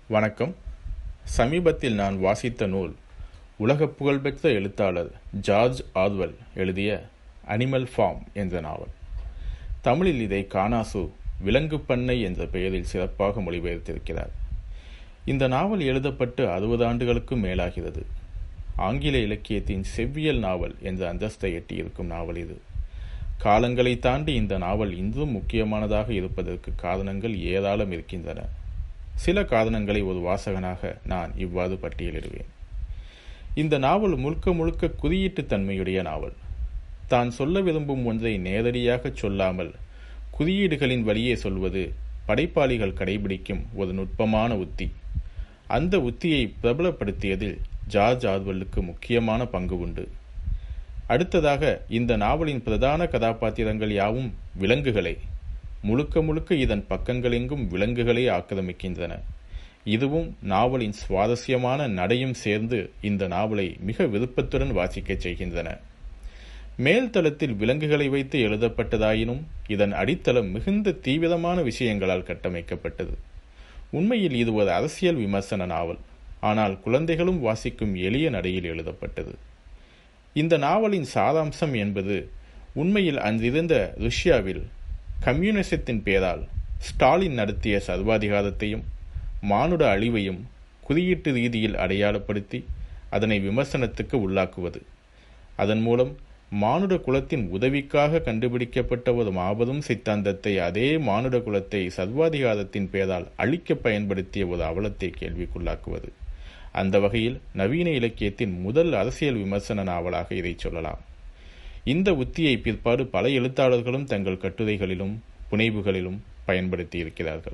வணக்கம் சமீபத்தில் நான் வாசித்த நூல் உலக புகழ்பெற்ற எழுத்தாளர் ஜார்ஜ் ஆர்வெல் எழுதிய அனிமல் ஃபார்ம் என்ற நாவல் தமிழில் இதை கானாசு விலங்கு பண்ணை என்ற பெயரில் சிறப்பாக மொழிபெயர்த்திருக்கிறார் இந்த நாவல் எழுதப்பட்டு அறுபது ஆண்டுகளுக்கும் மேலாகிறது ஆங்கில இலக்கியத்தின் செவ்வியல் நாவல் என்ற அந்தஸ்தை எட்டியிருக்கும் நாவல் இது காலங்களை தாண்டி இந்த நாவல் இன்றும் முக்கியமானதாக இருப்பதற்கு காரணங்கள் ஏராளம் இருக்கின்றன சில காரணங்களை ஒரு வாசகனாக நான் இவ்வாறு பட்டியலிடுவேன் இந்த நாவல் முழுக்க முழுக்க குறியீட்டு தன்மையுடைய நாவல் தான் சொல்ல விரும்பும் ஒன்றை நேரடியாக சொல்லாமல் குறியீடுகளின் வழியே சொல்வது படைப்பாளிகள் கடைபிடிக்கும் ஒரு நுட்பமான உத்தி அந்த உத்தியை பிரபலப்படுத்தியதில் ஜார்ஜ் ஆர்வலுக்கு முக்கியமான பங்கு உண்டு அடுத்ததாக இந்த நாவலின் பிரதான கதாபாத்திரங்கள் யாவும் விலங்குகளை முழுக்க முழுக்க இதன் பக்கங்களெங்கும் விலங்குகளே ஆக்கிரமிக்கின்றன இதுவும் நாவலின் சுவாரஸ்யமான நடையும் சேர்ந்து இந்த நாவலை மிக விருப்பத்துடன் வாசிக்கச் செய்கின்றன மேல் தளத்தில் விலங்குகளை வைத்து எழுதப்பட்டதாயினும் இதன் அடித்தளம் மிகுந்த தீவிரமான விஷயங்களால் கட்டமைக்கப்பட்டது உண்மையில் இது ஒரு அரசியல் விமர்சன நாவல் ஆனால் குழந்தைகளும் வாசிக்கும் எளிய நடையில் எழுதப்பட்டது இந்த நாவலின் சாராம்சம் என்பது உண்மையில் அன்றிருந்த ருஷ்யாவில் கம்யூனிசத்தின் பேரால் ஸ்டாலின் நடத்திய சர்வாதிகாரத்தையும் மானுட அழிவையும் குறியீட்டு ரீதியில் அடையாளப்படுத்தி அதனை விமர்சனத்துக்கு உள்ளாக்குவது அதன் மூலம் மானுட குலத்தின் உதவிக்காக கண்டுபிடிக்கப்பட்ட ஒரு மாபெரும் சித்தாந்தத்தை அதே மானுட குலத்தை சர்வாதிகாரத்தின் பேரால் அழிக்க பயன்படுத்திய ஒரு அவலத்தை கேள்விக்குள்ளாக்குவது அந்த வகையில் நவீன இலக்கியத்தின் முதல் அரசியல் விமர்சன நாவலாக இதை சொல்லலாம் இந்த உத்தியை பிற்பாடு பல எழுத்தாளர்களும் தங்கள் கட்டுரைகளிலும் புனைவுகளிலும் பயன்படுத்தி இருக்கிறார்கள்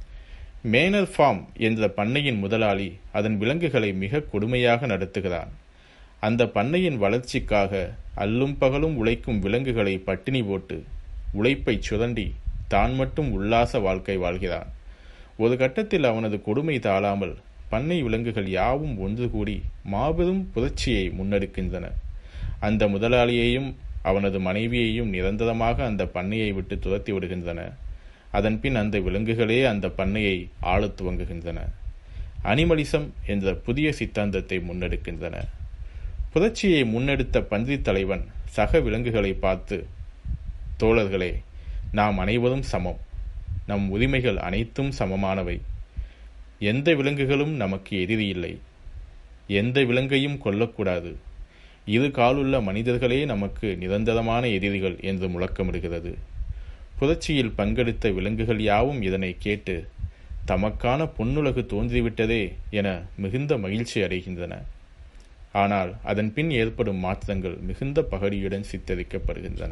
மேனர் ஃபார்ம் என்ற பண்ணையின் முதலாளி அதன் விலங்குகளை மிக கொடுமையாக நடத்துகிறான் அந்த பண்ணையின் வளர்ச்சிக்காக அல்லும் பகலும் உழைக்கும் விலங்குகளை பட்டினி போட்டு உழைப்பை சுரண்டி தான் மட்டும் உல்லாச வாழ்க்கை வாழ்கிறான் ஒரு கட்டத்தில் அவனது கொடுமை தாழாமல் பண்ணை விலங்குகள் யாவும் ஒன்று கூடி மாபெரும் புரட்சியை முன்னெடுக்கின்றன அந்த முதலாளியையும் அவனது மனைவியையும் நிரந்தரமாக அந்த பண்ணையை விட்டு துரத்தி விடுகின்றன அதன்பின் அந்த விலங்குகளே அந்த பண்ணையை ஆளத் துவங்குகின்றன அனிமலிசம் என்ற புதிய சித்தாந்தத்தை முன்னெடுக்கின்றன புரட்சியை முன்னெடுத்த பன்றி தலைவன் சக விலங்குகளை பார்த்து தோழர்களே நாம் அனைவரும் சமம் நம் உரிமைகள் அனைத்தும் சமமானவை எந்த விலங்குகளும் நமக்கு எதிரி இல்லை எந்த விலங்கையும் கொல்லக்கூடாது இரு காலுள்ள மனிதர்களே நமக்கு நிரந்தரமான எதிரிகள் என்று முழக்கமிடுகிறது புரட்சியில் பங்கெடுத்த விலங்குகள் யாவும் இதனை கேட்டு தமக்கான பொன்னுலகு தோன்றிவிட்டதே என மிகுந்த மகிழ்ச்சி அடைகின்றன ஆனால் அதன் பின் ஏற்படும் மாற்றங்கள் மிகுந்த பகடியுடன் சித்தரிக்கப்படுகின்றன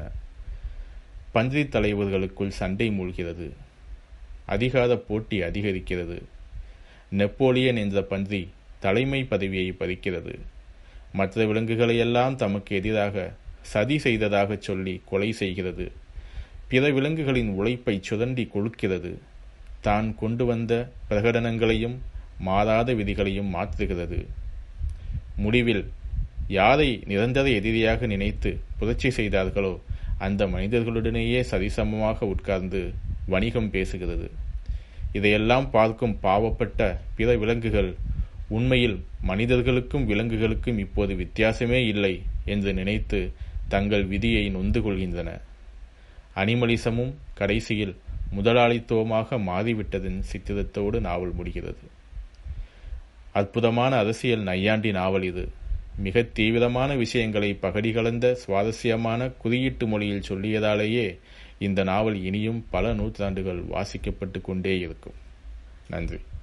பன்றி தலைவர்களுக்குள் சண்டை மூழ்கிறது அதிகார போட்டி அதிகரிக்கிறது நெப்போலியன் என்ற பன்றி தலைமை பதவியை பறிக்கிறது மற்ற விலங்குகளையெல்லாம் தமக்கு எதிராக சதி செய்ததாக சொல்லி கொலை செய்கிறது பிற விலங்குகளின் உழைப்பை சுரண்டி கொழுக்கிறது தான் கொண்டு வந்த பிரகடனங்களையும் மாறாத விதிகளையும் மாற்றுகிறது முடிவில் யாரை நிரந்தர எதிரியாக நினைத்து புரட்சி செய்தார்களோ அந்த மனிதர்களுடனேயே சரிசமமாக உட்கார்ந்து வணிகம் பேசுகிறது இதையெல்லாம் பார்க்கும் பாவப்பட்ட பிற விலங்குகள் உண்மையில் மனிதர்களுக்கும் விலங்குகளுக்கும் இப்போது வித்தியாசமே இல்லை என்று நினைத்து தங்கள் விதியை நொந்து கொள்கின்றன அனிமலிசமும் கடைசியில் முதலாளித்துவமாக மாறிவிட்டதன் சித்திரத்தோடு நாவல் முடிகிறது அற்புதமான அரசியல் நையாண்டி நாவல் இது மிக தீவிரமான விஷயங்களை பகடி கலந்த சுவாரஸ்யமான குறியீட்டு மொழியில் சொல்லியதாலேயே இந்த நாவல் இனியும் பல நூற்றாண்டுகள் வாசிக்கப்பட்டு கொண்டே இருக்கும் நன்றி